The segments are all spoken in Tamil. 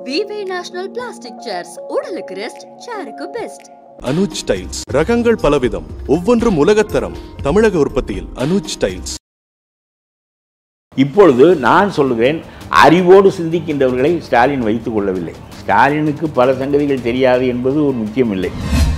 விவே நேஷனல் பிளாஸ்டிக் சேர்ஸ் உடலுக்கு ரெஸ்ட் சேருக்கு பெஸ்ட் அனுஜ் டைல்ஸ் ரகங்கள் பலவிதம் ஒவ்வொன்றும் உலகத்தரம் தமிழக உற்பத்தியில் அனுஜ் டைல்ஸ் இப்பொழுது நான் சொல்லுவேன் அறிவோடு சிந்திக்கின்றவர்களை ஸ்டாலின் வைத்துக் கொள்ளவில்லை ஸ்டாலினுக்கு பல சங்கதிகள் தெரியாது என்பது ஒரு முக்கியமில்லை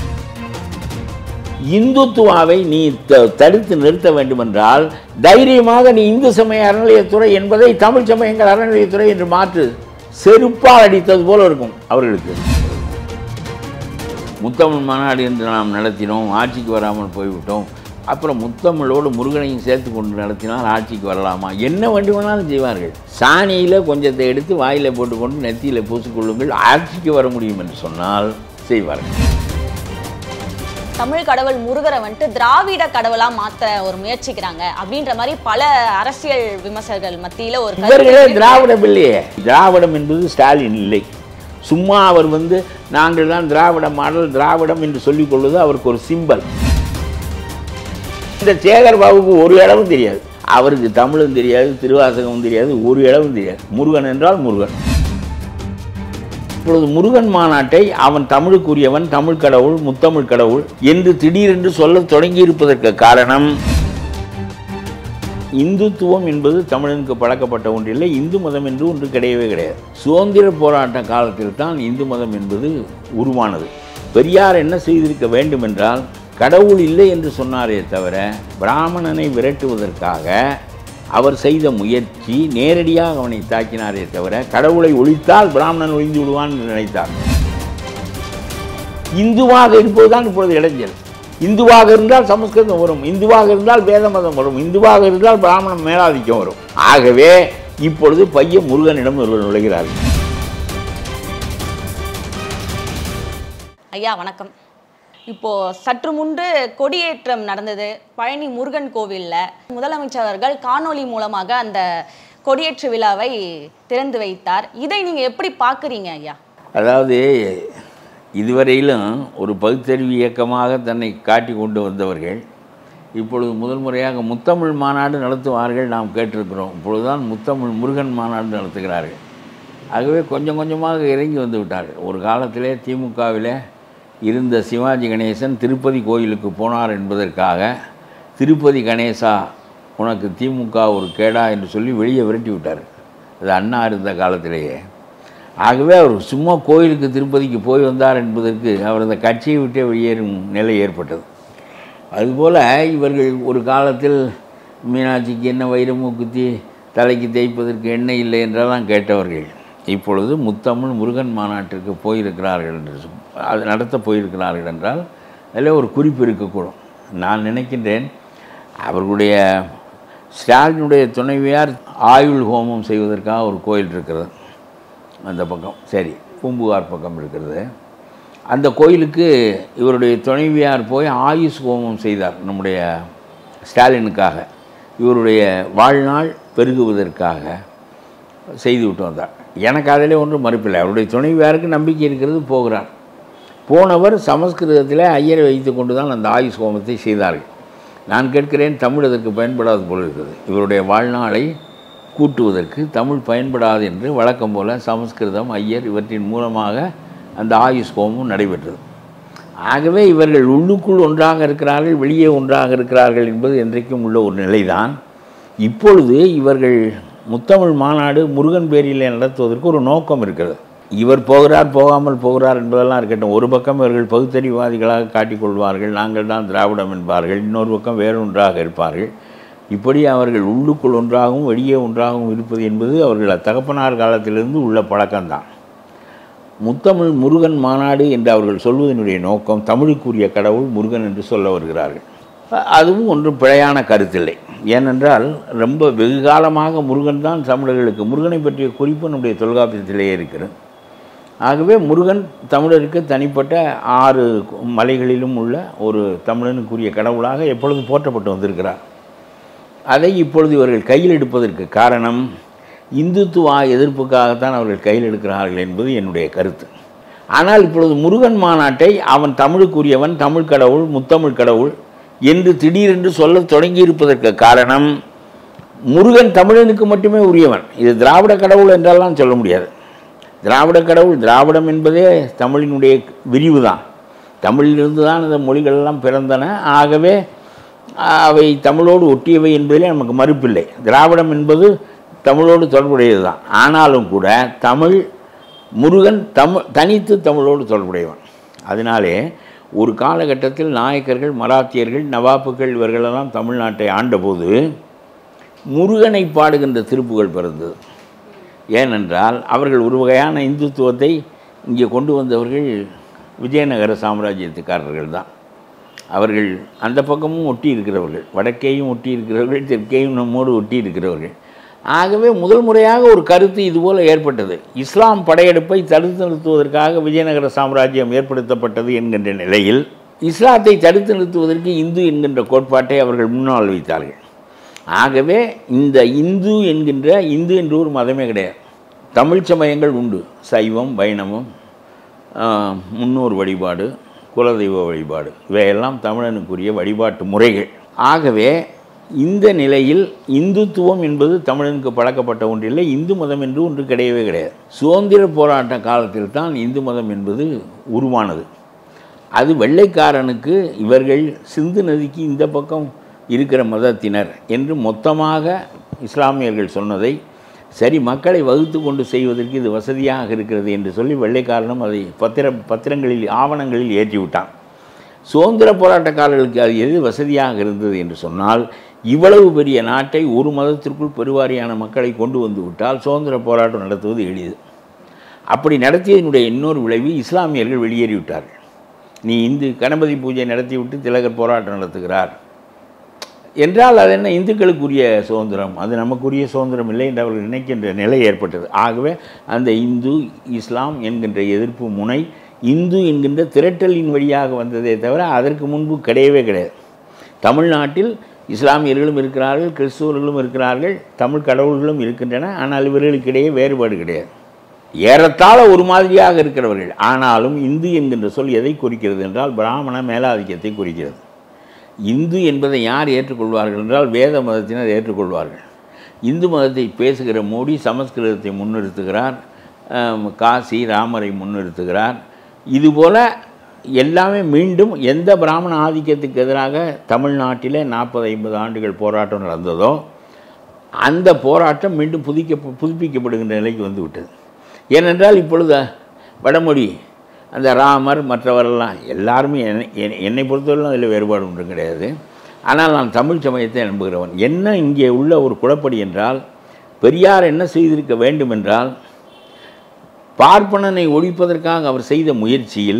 இந்துத்துவாவை நீ த- தடுத்து நிறுத்த வேண்டுமென்றால் தைரியமாக நீ இந்து சமய அறநிலையத்துறை என்பதை தமிழ் சமயங்கள் அறநிலையத்துறை என்று மாற்று செருப்பால் அடித்தது போல இருக்கும் அவர்களுக்கு முத்தமிழ் மாநாடு என்று நாம் நடத்தினோம் ஆட்சிக்கு வராமல் போய்விட்டோம் அப்புறம் முத்தமிழோடு முருகனையும் சேர்த்து கொண்டு நடத்தினால் ஆட்சிக்கு வரலாமா என்ன வேண்டுமானாலும் செய்வார்கள் சாணியில் கொஞ்சத்தை எடுத்து வாயில் போட்டுக்கொண்டு நெத்தியில் பூசிக்கொள்ளுங்கள் ஆட்சிக்கு வர முடியும் என்று சொன்னால் செய்வார்கள் தமிழ் கடவுள் முருகரை வந்துட்டு திராவிட கடவுளா மாத்த ஒரு முயற்சிக்கிறாங்க அப்படின்ற மாதிரி பல அரசியல் விமர்சகர்கள் மத்தியில ஒரு கருத்து இவர்களே இருக்கு. திராவிடம் இல்லையே திராவிடம் என்பது ஸ்டாலின் இல்லை சும்மா அவர் வந்து நாங்கள் தான் திராவிட மாடல் திராவிடம் என்று சொல்லிக் கொள்வது அவருக்கு ஒரு சிம்பல் இந்த சேகர் பாபுக்கு ஒரு இடமும் தெரியாது அவருக்கு தமிழும் தெரியாது திருவாசகமும் தெரியாது ஒரு இடமும் தெரியாது முருகன் என்றால் முருகன் இப்பொழுது முருகன் மாநாட்டை அவன் தமிழுக்குரியவன் தமிழ் கடவுள் முத்தமிழ் கடவுள் என்று திடீரென்று சொல்லத் தொடங்கியிருப்பதற்கு காரணம் இந்துத்துவம் என்பது தமிழனுக்கு பழக்கப்பட்ட ஒன்றில்லை இந்து மதம் என்று ஒன்று கிடையவே கிடையாது சுதந்திர போராட்ட காலத்தில் தான் இந்து மதம் என்பது உருவானது பெரியார் என்ன செய்திருக்க வேண்டும் என்றால் கடவுள் இல்லை என்று சொன்னாரே தவிர பிராமணனை விரட்டுவதற்காக அவர் செய்த முயற்சி நேரடியாக அவனை தாக்கினாரே தவிர கடவுளை ஒழித்தால் பிராமணன் ஒழிந்து விடுவான் என்று நினைத்தார் இந்துவாக இருப்பதுதான் இப்பொழுது இளைஞர் இந்துவாக இருந்தால் சமஸ்கிருதம் வரும் இந்துவாக இருந்தால் வேத மதம் வரும் இந்துவாக இருந்தால் பிராமணன் மேலாதிக்கம் வரும் ஆகவே இப்பொழுது பையன் முருகனிடம் இவர்கள் நுழைகிறார்கள் ஐயா வணக்கம் இப்போ சற்று முன்பு கொடியேற்றம் நடந்தது பழனி முருகன் கோவில்ல முதலமைச்சர் அவர்கள் காணொளி மூலமாக அந்த கொடியேற்று விழாவை திறந்து வைத்தார் இதை நீங்க எப்படி பாக்குறீங்க ஐயா அதாவது இதுவரையிலும் ஒரு பகுத்தறிவு இயக்கமாக தன்னை காட்டி கொண்டு வந்தவர்கள் இப்பொழுது முதல் முறையாக முத்தமிழ் மாநாடு நடத்துவார்கள் நாம் கேட்டிருக்கிறோம் இப்பொழுதுதான் முத்தமிழ் முருகன் மாநாடு நடத்துகிறார்கள் ஆகவே கொஞ்சம் கொஞ்சமாக இறங்கி வந்து விட்டார்கள் ஒரு காலத்திலே திமுகவிலே இருந்த சிவாஜி கணேசன் திருப்பதி கோயிலுக்கு போனார் என்பதற்காக திருப்பதி கணேசா உனக்கு திமுக ஒரு கேடா என்று சொல்லி வெளியே விரட்டி விட்டார் அது அண்ணா இருந்த காலத்திலேயே ஆகவே அவர் சும்மா கோயிலுக்கு திருப்பதிக்கு போய் வந்தார் என்பதற்கு அவர் அந்த கட்சியை விட்டே வெளியேறும் நிலை ஏற்பட்டது அதுபோல் இவர்கள் ஒரு காலத்தில் மீனாட்சிக்கு என்ன வைரமு குத்தி தலைக்கு தேய்ப்பதற்கு எண்ணெய் இல்லை என்றெல்லாம் கேட்டவர்கள் இப்பொழுது முத்தமிழ் முருகன் மாநாட்டிற்கு போயிருக்கிறார்கள் என்று சொ- அது நடத்த போயிருக்கிறார்கள் என்றால் அதில் ஒரு குறிப்பு இருக்கக்கூடும் நான் நினைக்கின்றேன் அவர்களுடைய ஸ்டாலினுடைய துணைவியார் ஆயுள் ஹோமம் செய்வதற்காக ஒரு கோயில் இருக்கிறது அந்த பக்கம் சரி பூம்புகார் பக்கம் இருக்கிறது அந்த கோயிலுக்கு இவருடைய துணைவியார் போய் ஆயுஷ் ஹோமம் செய்தார் நம்முடைய ஸ்டாலினுக்காக இவருடைய வாழ்நாள் பெருகுவதற்காக செய்து விட்டு வந்தார் எனக்கு அதில் ஒன்றும் மறுப்பில்லை அவருடைய துணைவியாருக்கு நம்பிக்கை இருக்கிறது போகிறார் போனவர் சமஸ்கிருதத்தில் ஐயரை வைத்து கொண்டு தான் அந்த ஆயுஷ் ஹோமத்தை செய்தார்கள் நான் கேட்கிறேன் தமிழ் அதற்கு பயன்படாது போல இருக்குது இவருடைய வாழ்நாளை கூட்டுவதற்கு தமிழ் பயன்படாது என்று வழக்கம் போல சமஸ்கிருதம் ஐயர் இவற்றின் மூலமாக அந்த ஆயுஷ் ஹோமம் நடைபெற்றது ஆகவே இவர்கள் உள்ளுக்குள் ஒன்றாக இருக்கிறார்கள் வெளியே ஒன்றாக இருக்கிறார்கள் என்பது என்றைக்கும் உள்ள ஒரு நிலைதான் இப்பொழுது இவர்கள் முத்தமிழ் மாநாடு முருகன் பேரிலே நடத்துவதற்கு ஒரு நோக்கம் இருக்கிறது இவர் போகிறார் போகாமல் போகிறார் என்பதெல்லாம் இருக்கட்டும் ஒரு பக்கம் இவர்கள் பகுத்தறிவாதிகளாக காட்டிக்கொள்வார்கள் நாங்கள் தான் திராவிடம் என்பார்கள் இன்னொரு பக்கம் வேறொன்றாக இருப்பார்கள் இப்படி அவர்கள் உள்ளுக்குள் ஒன்றாகவும் வெளியே ஒன்றாகவும் இருப்பது என்பது அவர்கள் தகப்பனார் காலத்திலிருந்து உள்ள பழக்கம்தான் முத்தமிழ் முருகன் மாநாடு என்று அவர்கள் சொல்வதனுடைய நோக்கம் தமிழுக்குரிய கடவுள் முருகன் என்று சொல்ல வருகிறார்கள் அ- அதுவும் ஒன்றும் பிழையான கருத்தில்லை ஏனென்றால் ரொம்ப வெகு காலமாக முருகன் தான் தமிழர்களுக்கு முருகனை பற்றிய குறிப்பு நம்முடைய தொல்காப்பியத்திலேயே இருக்கிறது ஆகவே முருகன் தமிழருக்கு தனிப்பட்ட ஆறு மலைகளிலும் உள்ள ஒரு தமிழனுக்குரிய கடவுளாக எப்பொழுதும் போற்றப்பட்டு வந்திருக்கிறார் அதை இப்பொழுது இவர்கள் கையில் எடுப்பதற்கு காரணம் இந்துத்துவ எதிர்ப்புக்காகத்தான் அவர்கள் கையில் எடுக்கிறார்கள் என்பது என்னுடைய கருத்து ஆனால் இப்பொழுது முருகன் மாநாட்டை அவன் தமிழுக்குரியவன் தமிழ் கடவுள் முத்தமிழ் கடவுள் என்று திடீரென்று சொல்லத் தொடங்கியிருப்பதற்கு காரணம் முருகன் தமிழனுக்கு மட்டுமே உரியவன் இது திராவிட கடவுள் என்றெல்லாம் சொல்ல முடியாது திராவிட கடவுள் திராவிடம் என்பதே தமிழினுடைய விரிவு தான் தமிழிலிருந்து தான் இந்த மொழிகள் எல்லாம் பிறந்தன ஆகவே அவை தமிழோடு ஒட்டியவை என்பதிலே நமக்கு மறுப்பில்லை திராவிடம் என்பது தமிழோடு தொடர்புடையது தான் ஆனாலும் கூட தமிழ் முருகன் தமிழ் தனித்து தமிழோடு தொடர்புடையவன் அதனாலே ஒரு காலகட்டத்தில் நாயக்கர்கள் மராத்தியர்கள் நவாப்புகள் இவர்களெல்லாம் தமிழ்நாட்டை ஆண்டபோது முருகனை பாடுகின்ற திருப்புகள் பிறந்தது ஏனென்றால் அவர்கள் ஒரு வகையான இந்துத்துவத்தை இங்கே கொண்டு வந்தவர்கள் விஜயநகர சாம்ராஜ்யத்துக்காரர்கள் தான் அவர்கள் அந்த பக்கமும் ஒட்டி இருக்கிறவர்கள் வடக்கேயும் ஒட்டி இருக்கிறவர்கள் தெற்கேயும் நம்மோடு ஒட்டி இருக்கிறவர்கள் ஆகவே முதல் முறையாக ஒரு கருத்து இதுபோல் ஏற்பட்டது இஸ்லாம் படையெடுப்பை தடுத்து நிறுத்துவதற்காக விஜயநகர சாம்ராஜ்யம் ஏற்படுத்தப்பட்டது என்கின்ற நிலையில் இஸ்லாத்தை தடுத்து நிறுத்துவதற்கு இந்து என்கின்ற கோட்பாட்டை அவர்கள் முன்னால் வைத்தார்கள் ஆகவே இந்த இந்து என்கின்ற இந்து என்று ஒரு மதமே கிடையாது தமிழ் சமயங்கள் உண்டு சைவம் வைணவம் ஆஹ், முன்னோர் வழிபாடு குலதெய்வ வழிபாடு இவையெல்லாம் தமிழனுக்குரிய வழிபாட்டு முறைகள் ஆகவே இந்த நிலையில் இந்துத்துவம் என்பது தமிழனுக்கு பழக்கப்பட்ட ஒன்றில்லை இந்து மதம் என்று ஒன்று கிடையவே கிடையாது சுதந்திர போராட்ட காலத்தில் தான் இந்து மதம் என்பது உருவானது அது வெள்ளைக்காரனுக்கு இவர்கள் சிந்து நதிக்கு இந்த பக்கம் இருக்கிற மதத்தினர் என்று மொத்தமாக இஸ்லாமியர்கள் சொன்னதை சரி மக்களை வகுத்து கொண்டு செய்வதற்கு இது வசதியாக இருக்கிறது என்று சொல்லி வெள்ளைக்காரனும் அதை பத்திர பத்திரங்களில் ஆவணங்களில் ஏற்றிவிட்டான் சுதந்திர போராட்டக்காரர்களுக்கு அது எது வசதியாக இருந்தது என்று சொன்னால் இவ்வளவு பெரிய நாட்டை ஒரு மதத்திற்குள் பெருவாரியான மக்களை கொண்டு வந்து விட்டால் சுதந்திர போராட்டம் நடத்துவது எளிது அப்படி நடத்தியதனுடைய இன்னொரு விளைவு இஸ்லாமியர்கள் வெளியேறிவிட்டார்கள் நீ இந்து கணபதி பூஜை நடத்திவிட்டு திலகர் போராட்டம் நடத்துகிறார் என்றால் அது என்ன இந்துக்களுக்குரிய சுதந்திரம் அது நமக்குரிய சுதந்திரம் இல்லை என்று அவர்கள் நினைக்கின்ற நிலை ஏற்பட்டது ஆகவே அந்த இந்து இஸ்லாம் என்கின்ற எதிர்ப்பு முனை இந்து என்கின்ற திரட்டலின் வழியாக வந்ததே தவிர அதற்கு முன்பு கிடையவே கிடையாது தமிழ்நாட்டில் இஸ்லாமியர்களும் இருக்கிறார்கள் கிறிஸ்துவர்களும் இருக்கிறார்கள் தமிழ் கடவுள்களும் இருக்கின்றன ஆனால் இவர்களுக்கிடையே வேறுபாடு கிடையாது ஏறத்தாழ ஒரு மாதிரியாக இருக்கிறவர்கள் ஆனாலும் இந்து என்கின்ற சொல் எதை குறிக்கிறது என்றால் பிராமண மேலாதிக்கத்தை குறிக்கிறது இந்து என்பதை யார் ஏற்றுக்கொள்வார்கள் என்றால் வேத மதத்தினர் ஏற்றுக்கொள்வார்கள் இந்து மதத்தை பேசுகிற மோடி சமஸ்கிருதத்தை முன்னிறுத்துகிறார் ஆம், காசி ராமரை முன்னிறுத்துகிறார் இதுபோல எல்லாமே மீண்டும் எந்த பிராமண ஆதிக்கத்துக்கு எதிராக தமிழ்நாட்டிலே நாற்பது ஐம்பது ஆண்டுகள் போராட்டம் நடந்ததோ அந்த போராட்டம் மீண்டும் புதுக்க புதுப்பிக்கப்படுகின்ற நிலைக்கு வந்து விட்டது ஏனென்றால் இப்பொழுது வடமொழி அந்த ராமர் மற்றவரெல்லாம் எல்லாருமே என்னை என்னை- என்னை பொறுத்தவரையிலும் அதில் வேறுபாடு ஒன்றும் கிடையாது ஆனால் நான் தமிழ் சமயத்தை நம்புகிறவன் என்ன இங்கே உள்ள ஒரு குழப்படி என்றால் பெரியார் என்ன செய்திருக்க வேண்டும் என்றால் பார்ப்பனனை ஒழிப்பதற்காக அவர் செய்த முயற்சியில்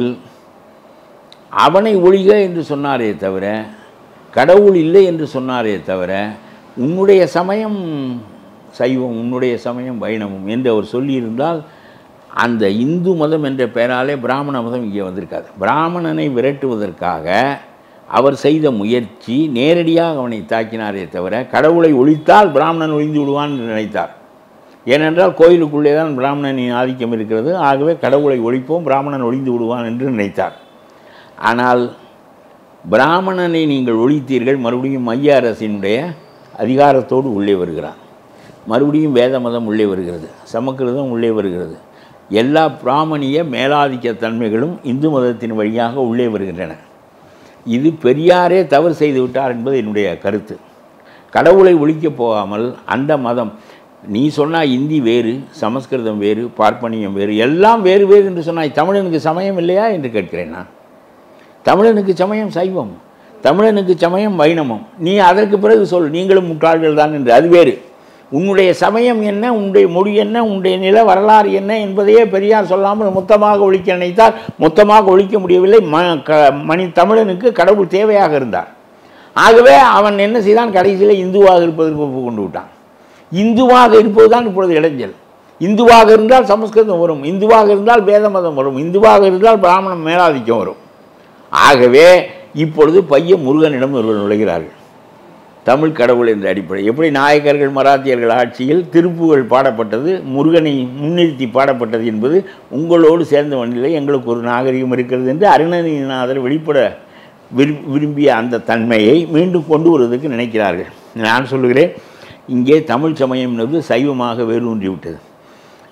அவனை ஒழிக என்று சொன்னாரே தவிர கடவுள் இல்லை என்று சொன்னாரே தவிர உன்னுடைய சமயம் சைவம் உன்னுடைய சமயம் வைணவம் என்று அவர் சொல்லியிருந்தால் அந்த இந்து மதம் என்ற பெயராலே பிராமண மதம் இங்கே வந்திருக்காது பிராமணனை விரட்டுவதற்காக அவர் செய்த முயற்சி நேரடியாக அவனை தாக்கினாரே தவிர கடவுளை ஒழித்தால் பிராமணன் ஒழிந்து விடுவான் என்று நினைத்தார் ஏனென்றால் கோயிலுக்குள்ளே தான் பிராமணனின் ஆதிக்கம் இருக்கிறது ஆகவே கடவுளை ஒழிப்போம் பிராமணன் ஒழிந்து விடுவான் என்று நினைத்தார் ஆனால் பிராமணனை நீங்கள் ஒழித்தீர்கள் மறுபடியும் மைய அரசினுடைய அதிகாரத்தோடு உள்ளே வருகிறான் மறுபடியும் வேத மதம் உள்ளே வருகிறது சமக்கிருதம் உள்ளே வருகிறது எல்லா பிராமணிய மேலாதிக்க தன்மைகளும் இந்து மதத்தின் வழியாக உள்ளே வருகின்றன இது பெரியாரே தவறு செய்து விட்டார் என்பது என்னுடைய கருத்து கடவுளை ஒழிக்கப் போகாமல் அந்த மதம் நீ சொன்னால் இந்தி வேறு சமஸ்கிருதம் வேறு பார்ப்பனியம் வேறு எல்லாம் வேறு வேறு என்று சொன்னாய் தமிழனுக்கு சமயம் இல்லையா என்று கேட்கிறேன் நான் தமிழனுக்கு சமயம் சைவம் தமிழனுக்கு சமயம் வைணவம் நீ அதற்கு பிறகு சொல் நீங்களும் முட்டாள்கள் தான் என்று அது வேறு உன்னுடைய சமயம் என்ன உன்னுடைய மொழி என்ன உன்னுடைய நில வரலாறு என்ன என்பதையே பெரியார் சொல்லாமல் மொத்தமாக ஒழிக்க நினைத்தால் மொத்தமாக ஒழிக்க முடியவில்லை ம க மணி தமிழனுக்கு கடவுள் தேவையாக இருந்தார் ஆகவே அவன் என்ன செய்தான் கடைசியில் இந்துவாக இருப்பதற்கு ஒப்புக்கொண்டு விட்டான் இந்துவாக இருப்பது தான் இப்பொழுது இடைஞ்சல் இந்துவாக இருந்தால் சமஸ்கிருதம் வரும் இந்துவாக இருந்தால் வேத மதம் வரும் இந்துவாக இருந்தால் பிராமணம் மேலாதிக்கம் வரும் ஆகவே இப்பொழுது பையன் முருகனிடம் ஒருவர் நுழைகிறார்கள் தமிழ் கடவுள் என்ற அடிப்படை எப்படி நாயக்கர்கள் மராத்தியர்கள் ஆட்சியில் திருப்புகள் பாடப்பட்டது முருகனை முன்னிறுத்தி பாடப்பட்டது என்பது உங்களோடு சேர்ந்த வண்டியில் எங்களுக்கு ஒரு நாகரிகம் இருக்கிறது என்று அருணகிரிநாதர் வெளிப்பட விரும் விரும்பிய அந்த தன்மையை மீண்டும் கொண்டு வருவதற்கு நினைக்கிறார்கள் நான் சொல்லுகிறேன் இங்கே தமிழ் சமயம் என்பது சைவமாக வேரூன்றி விட்டது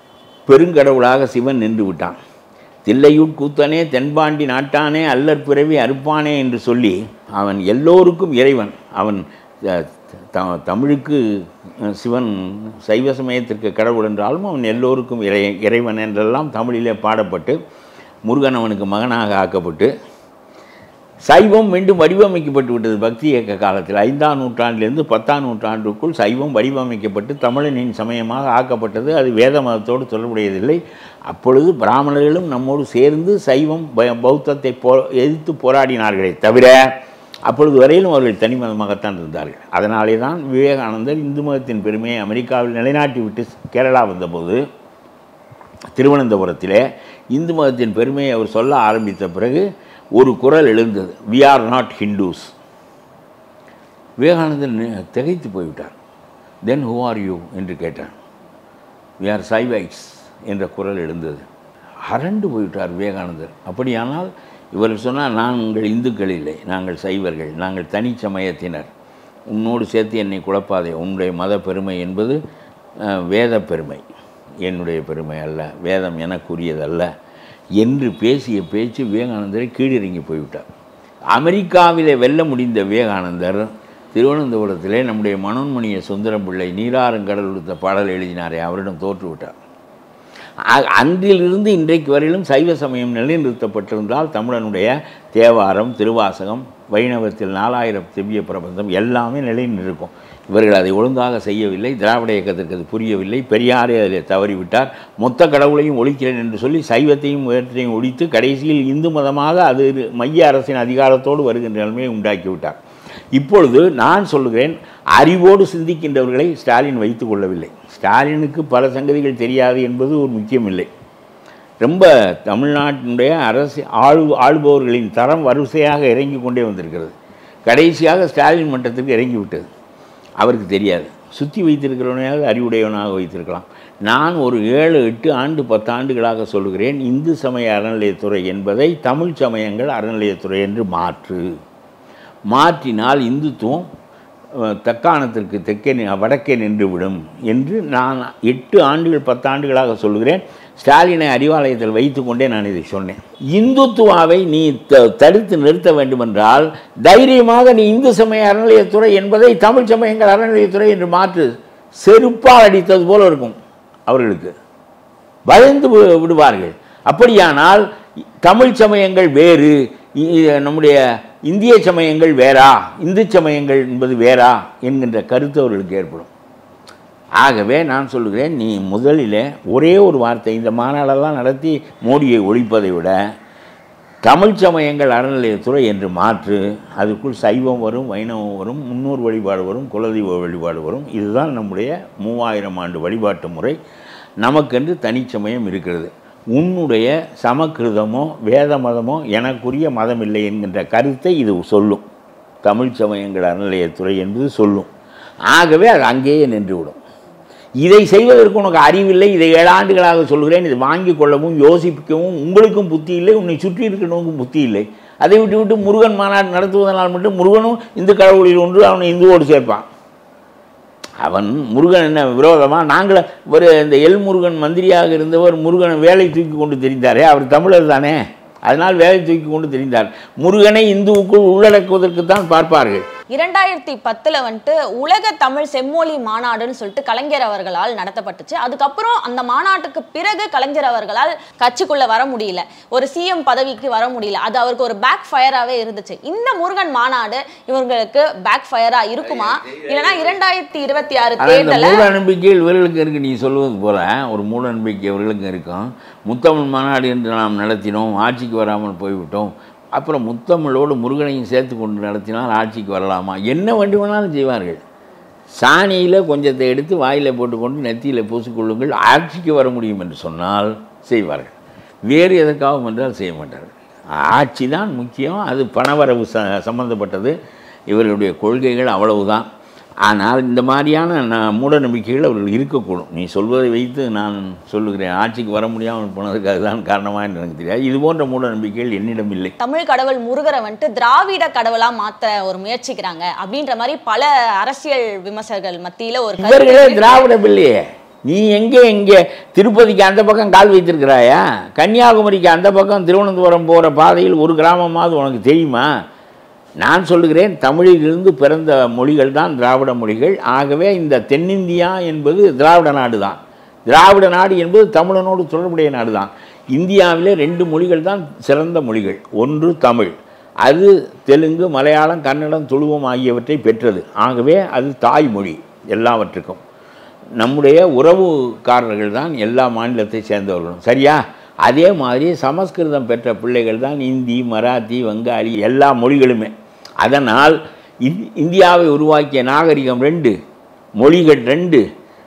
பெருங்கடவுளாக சிவன் நின்று விட்டான் தில்லையூர் கூத்தனே தென்பாண்டி நாட்டானே அல்லற் பிறவி அறுப்பானே என்று சொல்லி அவன் எல்லோருக்கும் இறைவன் அவன் அஹ், த- தமிழுக்கு அஹ், சிவன் சைவ சமயத்திற்கு கடவுள் என்றாலும் அவன் எல்லோருக்கும் இறை இறைவன் என்றெல்லாம் தமிழிலே பாடப்பட்டு முருகன் அவனுக்கு மகனாக ஆக்கப்பட்டு சைவம் மீண்டும் வடிவமைக்கப்பட்டு விட்டது பக்தி இயக்க காலத்தில் ஐந்தாம் நூற்றாண்டிலிருந்து பத்தாம் நூற்றாண்டுக்குள் சைவம் வடிவமைக்கப்பட்டு தமிழனின் சமயமாக ஆக்கப்பட்டது அது வேத மதத்தோடு தொடர்புடையதில்லை அப்பொழுது பிராமணர்களும் நம்மோடு சேர்ந்து சைவம் ப- பௌத்தத்தை போ எதிர்த்து போராடினார்களே தவிர அப்பொழுது வரையிலும் அவர்கள் தனி மதமாகத்தான் இருந்தார்கள் அதனாலே தான் விவேகானந்தர் இந்து மதத்தின் பெருமையை அமெரிக்காவில் நிலைநாட்டி விட்டு கேரளா வந்தபோது திருவனந்தபுரத்திலே இந்து மதத்தின் பெருமையை அவர் சொல்ல ஆரம்பித்த பிறகு ஒரு குரல் எழுந்தது வி ஆர் நாட் ஹிந்துஸ் விவேகானந்தர் நி- திகைத்து போய்விட்டார் தென் ஹூ ஆர் யூ என்று கேட்டார் வி ஆர் சைவைட்ஸ் என்ற குரல் எழுந்தது அரண்டு போய்விட்டார் விவேகானந்தர் அப்படியானால் இவர் சொன்னார் நாங்கள் இந்துக்கள் இல்லை நாங்கள் சைவர்கள் நாங்கள் தனி சமயத்தினர் உன்னோடு சேர்த்து என்னை குழப்பாதே உன்னுடைய மத பெருமை என்பது அஹ், வேத பெருமை என்னுடைய பெருமை அல்ல வேதம் எனக்குரியதல்ல என்று பேசிய பேச்சு விவேகானந்தரை கீழிறங்கி போய்விட்டார் அமெரிக்காவிலே வெல்ல முடிந்த விவேகானந்தர் திருவனந்தபுரத்திலே நம்முடைய மனோன்மணிய சுந்தரம் பிள்ளை நீராறுங்கடல் கொடுத்த பாடல் எழுதினாரே அவரிடம் தோற்று விட்டார் அ- அன்றிலிருந்து இன்றைக்கு வரையிலும் சைவ சமயம் நிலைநிறுத்தப்பட்டிருந்தால் தமிழனுடைய தேவாரம் திருவாசகம் வைணவத்தில் நாலாயிரம் திவ்ய பிரபந்தம் எல்லாமே நிலைநிற்கும் இவர்கள் அதை ஒழுங்காக செய்யவில்லை திராவிட இயக்கத்திற்கு அது புரியவில்லை பெரியாரே அதில் தவறிவிட்டார் மொத்த கடவுளையும் ஒழிக்கிறேன் என்று சொல்லி சைவத்தையும் உயர்த்தையும் ஒழித்து கடைசியில் இந்து மதமாக அது மைய அரசின் அதிகாரத்தோடு வருகின்ற நிலைமையை உண்டாக்கிவிட்டார் இப்பொழுது நான் சொல்லுகிறேன் அறிவோடு சிந்திக்கின்றவர்களை ஸ்டாலின் வைத்துக் கொள்ளவில்லை ஸ்டாலினுக்கு பல சங்கதிகள் தெரியாது என்பது ஒரு முக்கியமில்லை ரொம்ப தமிழ்நாட்டினுடைய அரசு ஆளு ஆளுபவர்களின் தரம் வரிசையாக இறங்கி கொண்டே வந்திருக்கிறது கடைசியாக ஸ்டாலின் மட்டத்திற்கு இறங்கி விட்டது அவருக்கு தெரியாது சுற்றி வைத்திருக்கிறவனையாவது அறிவுடையவனாக வைத்திருக்கலாம் நான் ஒரு ஏழு எட்டு ஆண்டு பத்தாண்டுகளாக சொல்லுகிறேன் இந்து சமய அறநிலையத்துறை என்பதை தமிழ் சமயங்கள் அறநிலையத்துறை என்று மாற்று மாற்றினால் இந்துத்துவம் அஹ், தக்காணத்திற்கு தெற்கே நி- வடக்கே நின்றுவிடும் என்று நான் எட்டு ஆண்டுகள் பத்தாண்டுகளாக சொல்லுகிறேன் ஸ்டாலினை அறிவாலயத்தில் வைத்துக்கொண்டே நான் இதை சொன்னேன் இந்துத்துவாவை நீ த- தடுத்து நிறுத்த வேண்டுமென்றால் தைரியமாக நீ இந்து சமய அறநிலையத்துறை என்பதை தமிழ் சமயங்கள் அறநிலையத்துறை என்று மாற்று செருப்பால் அடித்தது போல இருக்கும் அவர்களுக்கு பயந்து வி- விடுவார்கள் அப்படியானால் தமிழ் சமயங்கள் வேறு இ- இ- நம்முடைய இந்திய சமயங்கள் வேறா இந்து சமயங்கள் என்பது வேறா என்கின்ற கருத்து அவர்களுக்கு ஏற்படும் ஆகவே நான் சொல்லுகிறேன் நீ முதலில் ஒரே ஒரு வார்த்தை இந்த மாநாடெல்லாம் நடத்தி மோடியை ஒழிப்பதை விட தமிழ் சமயங்கள் அறநிலையத்துறை என்று மாற்று அதுக்குள் சைவம் வரும் வைணவம் வரும் முன்னோர் வழிபாடு வரும் குலதெய்வ வழிபாடு வரும் இதுதான் நம்முடைய மூவாயிரம் ஆண்டு வழிபாட்டு முறை நமக்கென்று தனிச்சமயம் இருக்கிறது உன்னுடைய சமக்கிருதமோ வேத மதமோ எனக்குரிய மதம் இல்லை என்கின்ற கருத்தை இது சொல்லும் தமிழ் சமயங்கள் அறநிலையத்துறை என்பது சொல்லும் ஆகவே அது அங்கேயே நின்றுவிடும் இதை செய்வதற்கு உனக்கு அறிவில்லை இதை ஏழு ஆண்டுகளாக சொல்கிறேன் இதை வாங்கி கொள்ளவும் யோசிக்கவும் உங்களுக்கும் புத்தி இல்லை உன்னை சுற்றி இருக்கிறவனுக்கும் புத்தி இல்லை அதை விட்டு விட்டு முருகன் மாநாடு நடத்துவதனால் மட்டும் முருகனும் இந்து கடவுளில் ஒன்று அவனை இந்துவோடு சேர்ப்பான் அவன் முருகன் என்ன விரோதமா நாங்கள ஒரு இந்த எல் முருகன் மந்திரியாக இருந்தவர் முருகனை வேலை தூக்கி கொண்டு தெரிந்தாரே அவர் தமிழர் தானே அதனால் வேலை தூக்கி கொண்டு தெரிந்தார் முருகனை இந்துவுக்குள் உள்ளடக்குவதற்கு தான் பார்ப்பார்கள் இரண்டாயிரத்தி பத்துல வந்துட்டு உலக தமிழ் செம்மொழி மாநாடுன்னு சொல்லிட்டு கலைஞர் அவர்களால் நடத்தப்பட்டுச்சு அதுக்கப்புறம் அந்த மாநாட்டுக்கு பிறகு கலைஞர் அவர்களால் கட்சிக்குள்ள வர முடியல ஒரு சிஎம் பதவிக்கு வர முடியல அது அவருக்கு ஒரு பேக் ஃபயராகவே இருந்துச்சு இந்த முருகன் மாநாடு இவங்களுக்கு பேக் ஃபயரா இருக்குமா இல்லைன்னா இரண்டாயிரத்தி இருபத்தி ஆறு ஆனால் இந்த தேர்தல மூட நம்பிக்கைகள் இவர்களுக்கு இருக்கு நீ சொல்வது போல ஒரு மூட நம்பிக்கை இவர்களுக்கும் இருக்கும் முத்தமிழ் மாநாடு என்று நாம் நடத்தினோம் ஆட்சிக்கு வராமல் போய்விட்டோம் அப்புறம் முத்தமிழோடு முருகனையும் சேர்த்து கொண்டு நடத்தினால் ஆட்சிக்கு வரலாமா என்ன வேண்டு வேணாலும் செய்வார்கள் சாணியில் கொஞ்சத்தை எடுத்து வாயில் போட்டுக்கொண்டு நெத்தியில் பூசிக்கொள்ளுங்கள் ஆட்சிக்கு வர முடியும் என்று சொன்னால் செய்வார்கள் வேறு எதற்காகவும் என்றால் செய்ய மாட்டார்கள் ஆட்சி தான் முக்கியம் அது பணவரவு ச சம்பந்தப்பட்டது இவர்களுடைய கொள்கைகள் அவ்வளவுதான் ஆனால் இந்த மாதிரியான ந- மூட நம்பிக்கைகள் அவர்கள் இருக்கக்கூடும் நீ சொல்வதை வைத்து நான் சொல்லுகிறேன் ஆட்சிக்கு வர முடியாமல் போனதுக்கு அதுதான் காரணமா என்று எனக்கு தெரியாது இது போன்ற மூட நம்பிக்கைகள் என்னிடம் இல்லை தமிழ் கடவுள் முருகரை வந்துட்டு திராவிட கடவுளா மாத்த ஒரு முயற்சிக்கிறாங்க அப்படின்ற மாதிரி பல அரசியல் விமர்சகர்கள் மத்தியில ஒரு கருத்து இவர்களே இருக்கு. திராவிடம் இல்லையே நீ எங்கே இங்கே திருப்பதிக்கு அந்த பக்கம் கால் வைத்திருக்கிறாயா கன்னியாகுமரிக்கு அந்த பக்கம் திருவனந்தபுரம் போகிற பாதையில் ஒரு கிராமமாவது உனக்கு தெரியுமா நான் சொல்லுகிறேன் தமிழிலிருந்து பிறந்த மொழிகள் தான் திராவிட மொழிகள் ஆகவே இந்த தென்னிந்தியா என்பது திராவிட நாடு தான் திராவிட நாடு என்பது தமிழனோடு தொடர்புடைய நாடு தான் இந்தியாவிலே ரெண்டு மொழிகள் தான் சிறந்த மொழிகள் ஒன்று தமிழ் அது தெலுங்கு மலையாளம் கன்னடம் துளுவம் ஆகியவற்றை பெற்றது ஆகவே அது தாய்மொழி எல்லாவற்றுக்கும் நம்முடைய உறவுக்காரர்கள் தான் எல்லா மாநிலத்தை சேர்ந்தவர்களும் சரியா அதே மாதிரி சமஸ்கிருதம் பெற்ற பிள்ளைகள் தான் இந்தி மராத்தி வங்காளி எல்லா மொழிகளுமே அதனால் இந் இந்தியாவை உருவாக்கிய நாகரிகம் ரெண்டு மொழிகள் ரெண்டு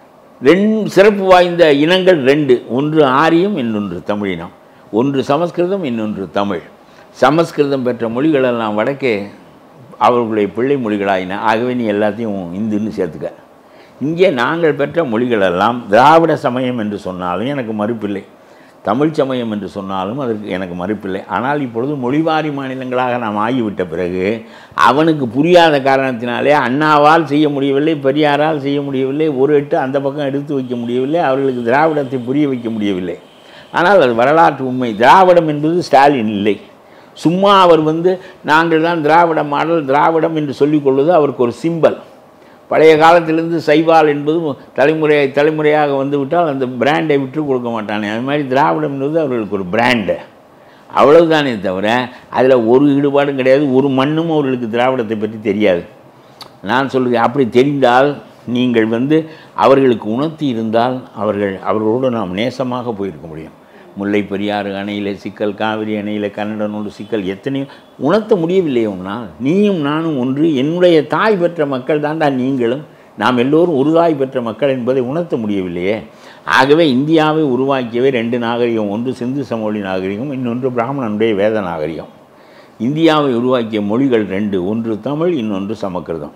ரெண்டு சிறப்பு வாய்ந்த இனங்கள் ரெண்டு ஒன்று ஆரியம் இன்னொன்று தமிழினம் ஒன்று சமஸ்கிருதம் இன்னொன்று தமிழ் சமஸ்கிருதம் பெற்ற மொழிகளெல்லாம் வடக்கே அவர்களுடைய பிள்ளை மொழிகளாயின ஆகவே நீ எல்லாத்தையும் இந்துன்னு சேர்த்துக்க இங்கே நாங்கள் பெற்ற மொழிகளெல்லாம் திராவிட சமயம் என்று சொன்னாலும் எனக்கு மறுப்பில்லை தமிழ் சமயம் என்று சொன்னாலும் அதற்கு எனக்கு மறுப்பில்லை ஆனால் இப்பொழுது மொழிவாரி மாநிலங்களாக நாம் ஆகிவிட்ட பிறகு அவனுக்கு புரியாத காரணத்தினாலே அண்ணாவால் செய்ய முடியவில்லை பெரியாரால் செய்ய முடியவில்லை ஒரு எட்டு அந்த பக்கம் எடுத்து வைக்க முடியவில்லை அவர்களுக்கு திராவிடத்தை புரிய வைக்க முடியவில்லை ஆனால் அது வரலாற்று உண்மை திராவிடம் என்பது ஸ்டாலின் இல்லை சும்மா அவர் வந்து நாங்கள் தான் திராவிட மாடல் திராவிடம் என்று சொல்லிக்கொள்வது அவருக்கு ஒரு சிம்பல் பழைய காலத்திலிருந்து சைவால் என்பது தலைமுறை தலைமுறையாக வந்து விட்டால் அந்த பிராண்டை விட்டு கொடுக்க மாட்டானே அது மாதிரி திராவிடம் என்பது அவர்களுக்கு ஒரு பிராண்டு அவ்வளவுதானே தவிர அதில் ஒரு ஈடுபாடும் கிடையாது ஒரு மண்ணும் அவர்களுக்கு திராவிடத்தை பற்றி தெரியாது நான் சொல்லுகிறேன் அப்படி தெரிந்தால் நீங்கள் வந்து அவர்களுக்கு உணர்த்தி இருந்தால் அவர்கள் அவர்களோடு நாம் நேசமாக போயிருக்க முடியும் முல்லை பெரியாறு அணையில் சிக்கல் காவிரி அணையில் கன்னடனோடு சிக்கல் எத்தனையோ உணர்த்த முடியவில்லை உன்னால் நீயும் நானும் ஒன்று என்னுடைய தாய் பெற்ற மக்கள் தான்டா நீங்களும் நாம் எல்லோரும் ஒரு தாய் பெற்ற மக்கள் என்பதை உணர்த்த முடியவில்லையே ஆகவே இந்தியாவை உருவாக்கியவை ரெண்டு நாகரிகம் ஒன்று சிந்து சமவெளி நாகரிகம் இன்னொன்று பிராமணனுடைய வேத நாகரிகம் இந்தியாவை உருவாக்கிய மொழிகள் ரெண்டு ஒன்று தமிழ் இன்னொன்று சமஸ்கிருதம்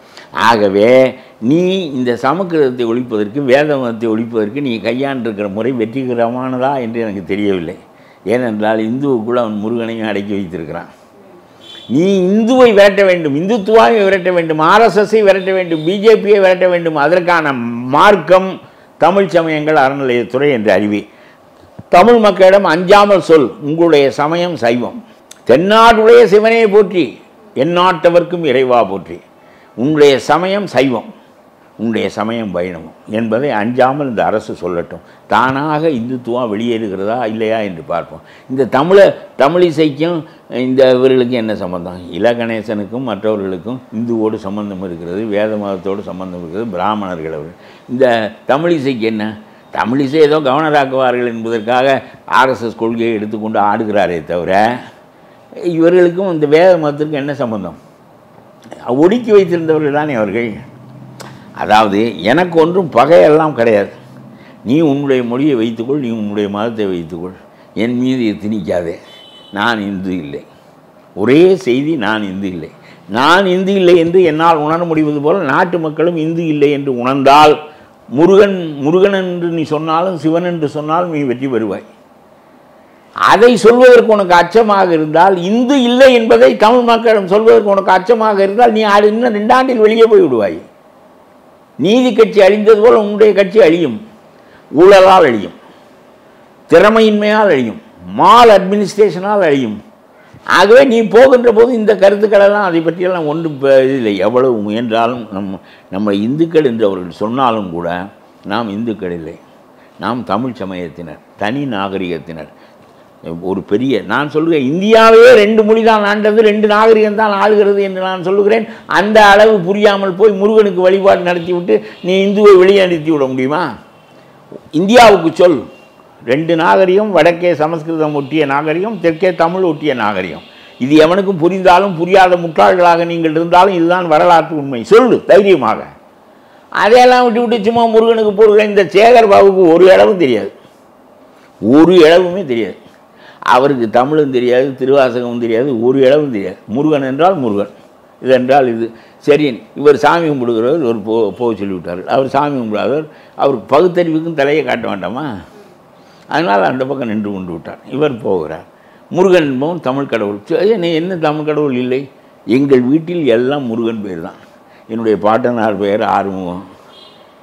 ஆகவே நீ இந்த சமஸ்கிருதத்தை ஒழிப்பதற்கு வேத மதத்தை ஒழிப்பதற்கு நீ கையாண்டிருக்கிற முறை வெற்றிகரமானதா என்று எனக்கு தெரியவில்லை ஏனென்றால் இந்துவுக்குள் அவன் முருகனையும் அடக்கி வைத்திருக்கிறான் நீ இந்துவை விரட்ட வேண்டும் இந்துத்துவாவை விரட்ட வேண்டும் ஆர்எஸ்எஸ்ஸை விரட்ட வேண்டும் பிஜேபியை விரட்ட வேண்டும் அதற்கான மார்க்கம் தமிழ் சமயங்கள் அறநிலையத்துறை என்று அறிவி தமிழ் மக்களிடம் அஞ்சாமல் சொல் உங்களுடைய சமயம் சைவம் தென்னாட்டுடைய சிவனையை போற்றி எந்நாட்டவர்க்கும் இறைவா போற்றி உன்னுடைய சமயம் சைவம் உன்னுடைய சமயம் வைணவம் என்பதை அஞ்சாமல் இந்த அரசு சொல்லட்டும் தானாக இந்துத்துவம் வெளியேறுகிறதா இல்லையா என்று பார்ப்போம் இந்த தமிழை தமிழிசைக்கும் இந்த இவர்களுக்கும் என்ன சம்பந்தம் இலகணேசனுக்கும் மற்றவர்களுக்கும் இந்துவோடு சம்பந்தம் இருக்கிறது வேத மதத்தோடு சம்பந்தம் இருக்கிறது பிராமணர்கள் அவர்கள் இந்த தமிழிசைக்கு என்ன தமிழிசை ஏதோ கவனராக்குவார்கள் என்பதற்காக ஆர்எஸ்எஸ் கொள்கையை எடுத்துக்கொண்டு ஆடுகிறாரே தவிர இவர்களுக்கும் இந்த வேத மதத்திற்கும் என்ன சம்பந்தம் ஒடுக்கி வைத்திருந்தவர்கள் தானே அவர்கள் அதாவது எனக்கு ஒன்றும் பகையெல்லாம் கிடையாது நீ உன்னுடைய மொழியை வைத்துக்கொள் நீ உன்னுடைய மதத்தை வைத்துக்கொள் என் மீது இது திணிக்காதே நான் இந்து இல்லை ஒரே செய்தி நான் இந்து இல்லை நான் இந்து இல்லை என்று என்னால் உணர முடிவது போல நாட்டு மக்களும் இந்து இல்லை என்று உணர்ந்தால் முருகன் முருகன் என்று நீ சொன்னாலும் சிவன் என்று சொன்னாலும் நீ வெற்றி பெறுவாய் அதை சொல்வதற்கு உனக்கு அச்சமாக இருந்தால் இந்து இல்லை என்பதை தமிழ் மக்களிடம் சொல்வதற்கு உனக்கு அச்சமாக இருந்தால் நீ அது இன்னும் ரெண்டாண்டில் வெளியே போய் விடுவாய் நீதி கட்சி அழிந்தது போல் உன்னுடைய கட்சி அழியும் ஊழலால் அழியும் திறமையின்மையால் அழியும் மால் அட்மினிஸ்ட்ரேஷனால் அழியும் ஆகவே நீ போகின்ற போது இந்த கருத்துக்களெல்லாம் அதை பற்றியெல்லாம் ஒன்றும் ப- இல்லை எவ்வளவு முயன்றாலும் நம்ம நம்ம இந்துக்கள் என்று அவர்கள் சொன்னாலும் கூட நாம் இந்துக்கள் இல்லை நாம் தமிழ் சமயத்தினர் தனி நாகரிகத்தினர் ஒரு பெரிய நான் சொல்லுகிறேன் இந்தியாவே ரெண்டு மொழி தான் ஆண்டது ரெண்டு நாகரிகம் தான் ஆளுகிறது என்று நான் சொல்லுகிறேன் அந்த அளவு புரியாமல் போய் முருகனுக்கு வழிபாடு நடத்திவிட்டு நீ இந்துவை வெளியே அனுப்பி விட முடியுமா இந்தியாவுக்கு சொல் ரெண்டு நாகரிகம் வடக்கே சமஸ்கிருதம் ஒட்டிய நாகரிகம் தெற்கே தமிழ் ஒட்டிய நாகரிகம் இது எவனுக்கும் புரிந்தாலும் புரியாத முட்டாள்களாக நீங்கள் இருந்தாலும் இதுதான் வரலாற்று உண்மை சொல்லு தைரியமாக அதையெல்லாம் விட்டு விட்டு சும்மா முருகனுக்கு போடுகிற இந்த சேகர் பாபுக்கு ஒரு இடமும் தெரியாது ஒரு இளவுமே தெரியாது அவருக்கு தமிழும் தெரியாது திருவாசகமும் தெரியாது ஒரு இளவும் தெரியாது முருகன் என்றால் முருகன் இது என்றால் இது சரி இவர் சாமி கும்பிடுகிறவர் ஒரு போ போக சொல்லிவிட்டார்கள் அவர் சாமி கும்பிடாதவர் அவருக்கு பகுத்தறிவுக்கும் தலையை காட்ட வேண்டாமா அதனால் அந்த பக்கம் நின்று கொண்டு விட்டார் இவர் போகிறார் முருகன் என்பவன் தமிழ் கடவுள் சரி, என்ன என்ன தமிழ் கடவுள் இல்லை எங்கள் வீட்டில் எல்லாம் முருகன் பேர் தான் என்னுடைய பாட்டனார் பெயர் ஆறுமுகம்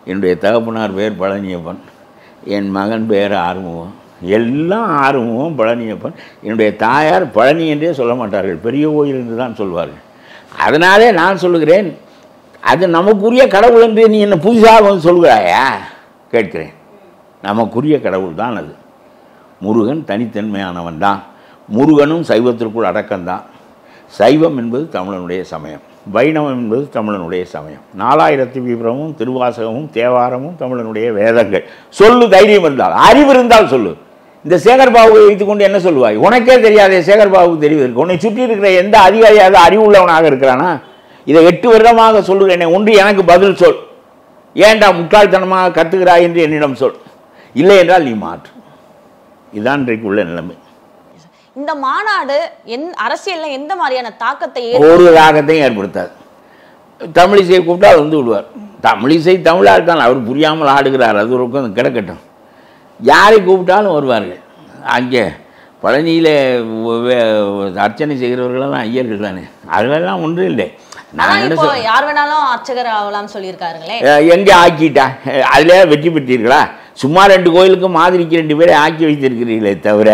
என்னுடைய தகப்பனார் பேர் பழனியப்பன் என் மகன் பேர் ஆறுமுகம் எல்லாம் ஆறுமுகம் பழனியப்பன் என்னுடைய தாயார் பழனி என்றே சொல்ல மாட்டார்கள் பெரிய கோயில் என்று தான் சொல்வார்கள் அதனாலே நான் சொல்லுகிறேன் அது நமக்குரிய கடவுள் என்று நீ என்ன புதுசாக வந்து சொல்கிறாயா கேட்கிறேன் நமக்குரிய கடவுள் தான் அது முருகன் தனித்தன்மையானவன் தான் முருகனும் சைவத்திற்குள் அடக்கம்தான் சைவம் என்பது தமிழனுடைய சமயம் வைணவம் என்பது தமிழனுடைய சமயம் நாலாயிரத்தி விபரமும் திருவாசகமும் தேவாரமும் தமிழனுடைய வேதங்கள் சொல்லு தைரியம் இருந்தால் அறிவு இருந்தால் சொல்லு இந்த சேகர்பாபுவை வைத்துக்கொண்டு என்ன சொல்லுவாய் உனக்கே தெரியாதே சேகர்பாபுக்கு தெரிவதற்கு உன்னை சுற்றி இருக்கிற எந்த அதிகாரியாவது அறிவுள்ளவனாக இருக்கிறானா இதை எட்டு வருடமாக சொல்லுகிறேனே ஒன்று எனக்கு பதில் சொல் ஏன்டா முட்டாள்தனமாக கத்துகிறாய் என்று என்னிடம் சொல் இல்லை என்றால் நீ மாற்று இதான் இன்றைக்கு உள்ள நிலைமை இந்த மாநாடு என் அரசியல்ல எந்த மாதிரியான தாக்கத்தை ஏற்ப- ஒரு ராகத்தையும் ஏற்படுத்தாது தமிழிசையை கூப்பிட்டா அவர் வந்து விடுவார் தமிழிசை தமிழால் தான் அவர் புரியாமல் ஆடுகிறார் அது ஒரு பக்கம் கிடக்கட்டும் யாரை கூப்பிட்டாலும் வருவார்கள் அங்கே பழனியில் அர்ச்சனை செய்கிறவர்களெல்லாம் ஐயர்கள் தானே அதெல்லாம் ஒன்றும் இல்லை நான் அதான் என்ன இப்போ சொல்றேன் யார் வேணாலும் அர்ச்சகர் ஆகலாம்னு சொல்லியிருக்காருங்களே அஹ் எங்கே ஆக்கிட்டா அஹ் அதிலே வெற்றி பெற்றீர்களா சும்மா ரெண்டு கோயிலுக்கு மாதிரிக்கு ரெண்டு பேரை ஆக்கி வைத்திருக்கிறீர்களே தவிர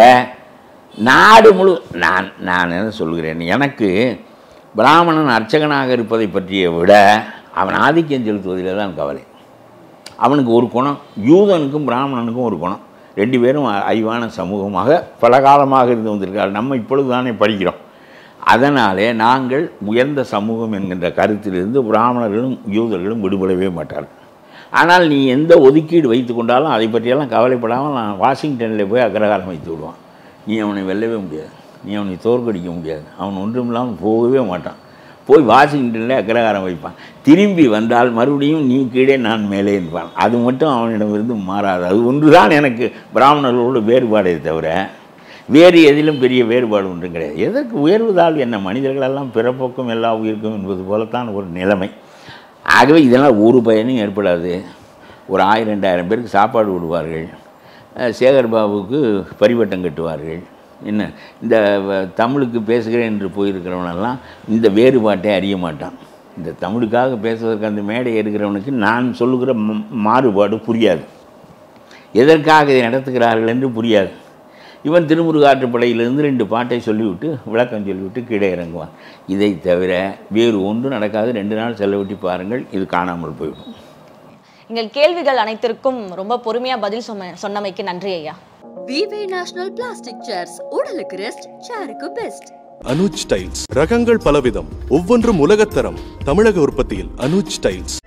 நாடு முழு நான் நான் என்ன சொல்கிறேன் எனக்கு பிராமணன் அர்ச்சகனாக இருப்பதை பற்றிய விட அவன் ஆதிக்கம் செலுத்துவதில் தான் கவலை அவனுக்கு ஒரு குணம் யூதனுக்கும் பிராமணனுக்கும் ஒரு குணம் ரெண்டு பேரும் அ- அறிவான சமூகமாக பல காலமாக இருந்து வந்திருக்கார்கள் நம்ம இப்பொழுது தானே படிக்கிறோம் அதனாலே நாங்கள் உயர்ந்த சமூகம் என்கின்ற கருத்திலிருந்து பிராமணர்களும் யூதர்களும் விடுபடவே மாட்டார்கள் ஆனால் நீ எந்த ஒதுக்கீடு வைத்து கொண்டாலும் அதை பற்றியெல்லாம் கவலைப்படாமல் நான் வாஷிங்டனில் போய் அக்ரகாரம் வைத்து விடுவான் நீ அவனை வெல்லவே முடியாது நீ அவனை தோற்கடிக்க முடியாது அவன் ஒன்றும் இல்லாமல் போகவே மாட்டான் போய் வாஷிங்டனில் அக்ரகாரம் வைப்பான் திரும்பி வந்தால் மறுபடியும் நீ கீழே நான் மேலே இருப்பான் அது மட்டும் அவனிடமிருந்து மாறாது அது ஒன்றுதான் எனக்கு பிராமணர்களோட வேறுபாடே தவிர வேறு எதிலும் பெரிய வேறுபாடு ஒன்றும் கிடையாது எதற்கு உயர்வு தாழ்வு என்ன மனிதர்களெல்லாம் பிறப்போக்கும் எல்லா உயிருக்கும் என்பது போலத்தான் ஒரு நிலைமை ஆகவே இதெல்லாம் ஒரு பயனும் ஏற்படாது ஒரு ஆயிரம் ரெண்டாயிரம் பேருக்கு சாப்பாடு விடுவார்கள் அஹ் சேகர் பாபுவுக்கு பரிவட்டம் கட்டுவார்கள் என்ன இந்த வ- தமிழுக்கு பேசுகிறேன் என்று போயிருக்கிறவனெல்லாம் இந்த வேறுபாட்டை அறிய மாட்டான் இந்த தமிழுக்காக பேசுவதற்கு அந்த மேடை இருக்கிறவனுக்கு நான் சொல்லுகிற ம- மாறுபாடு புரியாது எதற்காக இதை நடத்துகிறார்கள் என்று புரியாது இவன் திருமுருகாற்றுப்படையிலிருந்து ரெண்டு பாட்டை சொல்லிவிட்டு விளக்கம் சொல்லிவிட்டு கீழே இறங்குவான் இதை தவிர வேறு ஒன்றும் நடக்காது ரெண்டு நாள் செலவிட்டு பாருங்கள் இது காணாமல் போய்விடும் எங்கள் கேள்விகள் அனைத்திற்கும் ரொம்ப பொறுமையா பதில் சொன்ன சொன்னமைக்கு நன்றி ஐயா விவே நேஷனல் பிளாஸ்டிக் சேர்ஸ் உடலுக்கு ரெஸ்ட் சேருக்கு பெஸ்ட் அனுஜ் டைல்ஸ் ரகங்கள் பலவிதம் ஒவ்வொன்றும் உலகத்தரம் தமிழக உற்பத்தியில் அனுஜ் டைல்ஸ்